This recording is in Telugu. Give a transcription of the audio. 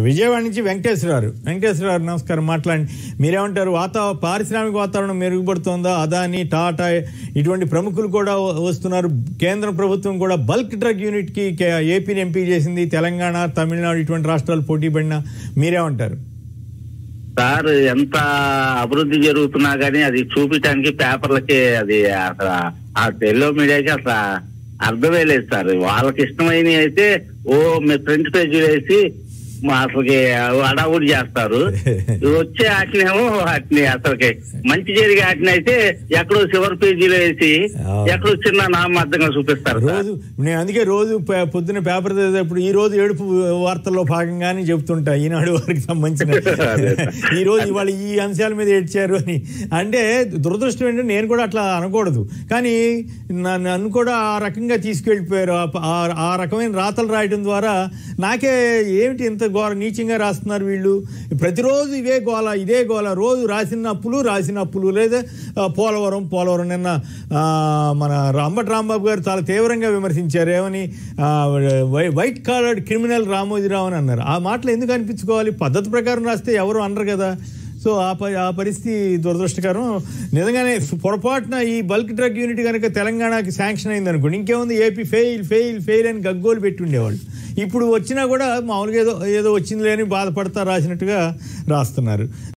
విజయవాడ నుంచి వెంకటేశ్వరరావు వెంకటేశ్వరరావు నమస్కారం మాట్లాడండి మీరేమంటారు వాతావరణ పారిశ్రామిక వాతావరణం మెరుగుపడుతోందా అదాని టాటా ఇటువంటి ప్రముఖులు కూడా వ- వస్తున్నారు కేంద్ర ప్రభుత్వం కూడా బల్క్ డ్రగ్ యూనిట్ కి కే- ఏపీని ఎంపీ చేసింది తెలంగాణ తమిళనాడు ఇటువంటి రాష్ట్రాలు పోటీ పడినా మీరేమంటారు సార్ ఎంత అభివృద్ధి జరుగుతున్నా గానీ అది చూపించడానికి పేపర్లకి అది అసలు ఆ ఎల్లో మీడియాకి అసలు అర్థమే లేదు సార్ వాళ్ళకి ఇష్టమైనవి అయితే ఓ మీ ఫ్రంట్ పేజీ వేసి మా అసలుకి అడావుడి చేస్తారు వచ్చే వాటినేమో వాటిని అసలుకి మంచి జరిగే వాటిని అయితే ఎక్కడో చివరి పేజీలో వేసి ఎక్కడో చిన్న నామర్థంగా చూపిస్తారు సార్ రోజు నేను అందుకే రోజు పే- పొద్దున్న పేపర్ చదివేటప్పుడు ఈ రోజు ఏడుపు వార్తల్లో భాగంగానే చెప్తుంటా ఈనాడు వారికి సంబంధించిన ఈ రోజు ఇవాళ ఈ అంశాల మీద ఏడ్చారు అని అంటే దురదృష్టం ఏంటంటే నేను కూడా అట్లా అనకూడదు కానీ నా- నన్ను కూడా ఆ రకంగా తీసుకెళ్ళిపోయారు ఆ ప- ఆ- ఆ రకమైన రాతలు రాయడం ద్వారా నాకే ఏమిటి ఇంత ఘోర నీచంగా రాస్తున్నారు వీళ్ళు ప్రతిరోజు ఇవే గోల ఇదే గోల రోజు రాసిన అప్పులు రాసిన అప్పులు లేదా ఆ, పోలవరం పోలవరం నిన్న ఆ, మన అంబటి రాంబాబు గారు చాలా తీవ్రంగా విమర్శించారు ఏమని ఆ, why- white collared criminal Ramoji Rao అని అన్నారు ఆ మాటలు ఎందుకు అనిపించుకోవాలి పద్ధతి ప్రకారం రాస్తే ఎవరు అనరు కదా సో ఆ ప ఆ పరిస్థితి దురదృష్టకరం నిజంగానే పొరపాటున ఈ బల్క్ డ్రగ్ యూనిట్ కనుక తెలంగాణకి శాంక్షన్ అయింది అనుకోండి ఇంకేముంది ఏపీ ఫెయిల్ ఫెయిల్ ఫెయిల్ అని గగ్గోలు పెట్టి ఉండేవాళ్ళు ఇప్పుడు వచ్చినా కూడా మామూలుగా ఏదో ఏదో వచ్చింది లేని బాధపడతా రాసినట్టుగా రాస్తున్నారు